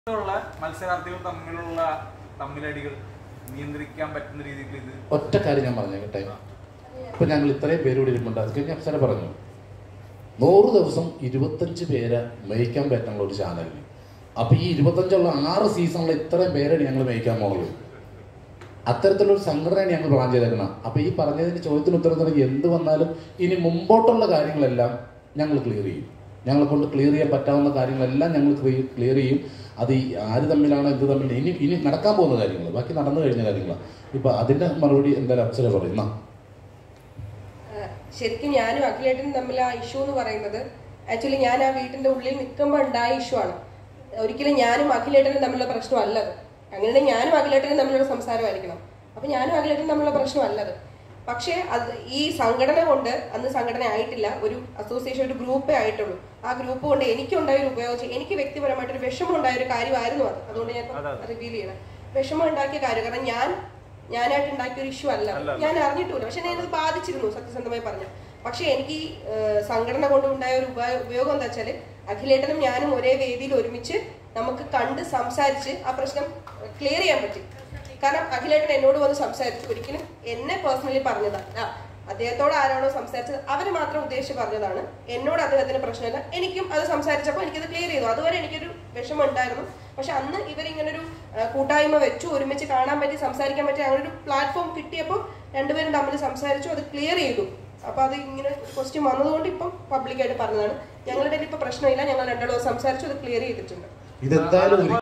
ഉള്ള മത്സരാർത്ഥികൾ തമ്മിലുള്ള തമ്മിലടികൾ നിയന്ത്രിക്കാൻ പറ്റുന്ന രീതിയിൽ ഇത് ഒറ്റ കാര്യം ഞാൻ പറഞ്ഞേക്കട്ടെ ഇപ്പൊ ഞങ്ങൾ ഇത്രയും പേര് കൂടി ഇരിപ്പുണ്ട് അത് കഴിഞ്ഞ് അപ്സര പറഞ്ഞു നൂറ് ദിവസം ഇരുപത്തഞ്ച് പേരെ മേയ്ക്കാൻ പറ്റുന്ന ഒരു ചാനലിന് അപ്പൊ ഈ ഇരുപത്തഞ്ചുള്ള ആറ് സീസണിൽ ഇത്രയും പേരാണ് ഞങ്ങൾ മേയ്ക്കാൻ പോകുന്നത് അത്തരത്തിലൊരു സംഘടനയാണ് ഞങ്ങൾ പ്ലാൻ ചെയ്തേക്കണം അപ്പൊ ഈ പറഞ്ഞതിന് ചോദ്യത്തിന് ഉത്തരത്തിന് എന്ത് വന്നാലും ഇനി മുമ്പോട്ടുള്ള കാര്യങ്ങളെല്ലാം ഞങ്ങൾ ക്ലിയർ ചെയ്യും ഞങ്ങളെ കൊണ്ട് ക്ലിയർ ചെയ്യാൻ പറ്റാവുന്ന കാര്യങ്ങളെല്ലാം ഞങ്ങൾ ക്ലിയർ ചെയ്യും അത് ഈ ആര് തമ്മിലാണോ എന്ത് തമ്മിൽ ഇനി ഇനി നടക്കാൻ പോകുന്ന കാര്യങ്ങൾ ബാക്കി നടന്നു കഴിഞ്ഞ കാര്യങ്ങളാണ് ഇപ്പൊ അതിന്റെ മറുപടി എന്തായാലും അപ്സര പറയുന്ന ആ, ശരിക്കും ഞാനും അഖിലേട്ടനും തമ്മിൽ ആ ഇഷ്യൂ എന്ന് പറയുന്നത് ആക്ച്വലി ഞാൻ ആ വീട്ടിന്റെ ഉള്ളിൽ നിൽക്കുമ്പോൾ ഉണ്ടായ ഇഷ്യൂ ആണ് ഒരിക്കലും ഞാനും അഖിലേട്ടനും തമ്മിലുള്ള പ്രശ്നമല്ല അത് അങ്ങനെ ഞാനും അഖിലേട്ടനും തമ്മിലുള്ള സംസാരമായിരിക്കണം അപ്പൊ ഞാനും അഖിലേട്ടനും തമ്മിലുള്ള പ്രശ്നമല്ല അത് പക്ഷേ അത് ഈ സംഘടന കൊണ്ട് അന്ന് സംഘടന ആയിട്ടില്ല ഒരു അസോസിയേഷൻ ഒരു ഗ്രൂപ്പേ ആയിട്ടുള്ളൂ ആ ഗ്രൂപ്പ് കൊണ്ട് എനിക്കുണ്ടായ ഒരു ഉപയോഗം എനിക്ക് വ്യക്തിപരമായിട്ട് ഒരു വിഷമം ഉണ്ടായ ഒരു കാര്യമായിരുന്നു അത് അതുകൊണ്ട് ഞാൻ റിവീൽ ചെയ്യണം വിഷമം ഉണ്ടാക്കിയ കാര്യം കാരണം ഞാൻ ഞാനായിട്ട് ഉണ്ടാക്കിയ ഒരു ഇഷ്യൂ അല്ല ഞാൻ അറിഞ്ഞിട്ടില്ല പക്ഷെ ഞാൻ ഇത് ബാധിച്ചിരുന്നു സത്യസന്ധമായി പറഞ്ഞു പക്ഷെ എനിക്ക് ഈ, ഏഹ്, സംഘടന കൊണ്ടുണ്ടായ ഒരു ഉപ- ഉപയോഗം എന്താ വെച്ചാല് അഖിലേട്ടനും ഞാനും ഒരേ വേദിയിൽ ഒരുമിച്ച് നമുക്ക് കണ്ട് സംസാരിച്ച് ആ പ്രശ്നം ക്ലിയർ ചെയ്യാൻ പറ്റി കാരണം അഖിലേട്ടൻ എന്നോട് വന്ന് സംസാരിച്ചു ഒരിക്കലും എന്നെ പേഴ്സണലി പറഞ്ഞതല്ല അദ്ദേഹത്തോട് ആരാണോ സംസാരിച്ചത് അവര് മാത്രം ഉദ്ദേശിച്ച് പറഞ്ഞതാണ് എന്നോട് അദ്ദേഹത്തിന് പ്രശ്നമില്ല എനിക്കും അത് സംസാരിച്ചപ്പോൾ എനിക്കത് ക്ലിയർ ചെയ്തു അതുവരെ എനിക്കൊരു വിഷമം ഉണ്ടായിരുന്നു പക്ഷെ അന്ന് ഇവരിങ്ങനൊരു ആ, കൂട്ടായ്മ വെച്ചു ഒരുമിച്ച് കാണാൻ പറ്റി സംസാരിക്കാൻ പറ്റി അങ്ങനെ ഒരു പ്ലാറ്റ്ഫോം കിട്ടിയപ്പോൾ രണ്ടുപേരും തമ്മിൽ സംസാരിച്ചു അത് ക്ലിയർ ചെയ്തു അപ്പൊ അത് ഇങ്ങനെ ക്വസ്റ്റ്യൻ വന്നതുകൊണ്ട് ഇപ്പം പബ്ലിക്കായിട്ട് പറഞ്ഞതാണ് ഞങ്ങളുടെ ഇടയിൽ ഇപ്പൊ പ്രശ്നമില്ല ഞങ്ങൾ രണ്ടാളും സംസാരിച്ചു അത് ക്ലിയർ ചെയ്തിട്ടുണ്ട് ഇതെന്തായാലും ഒരു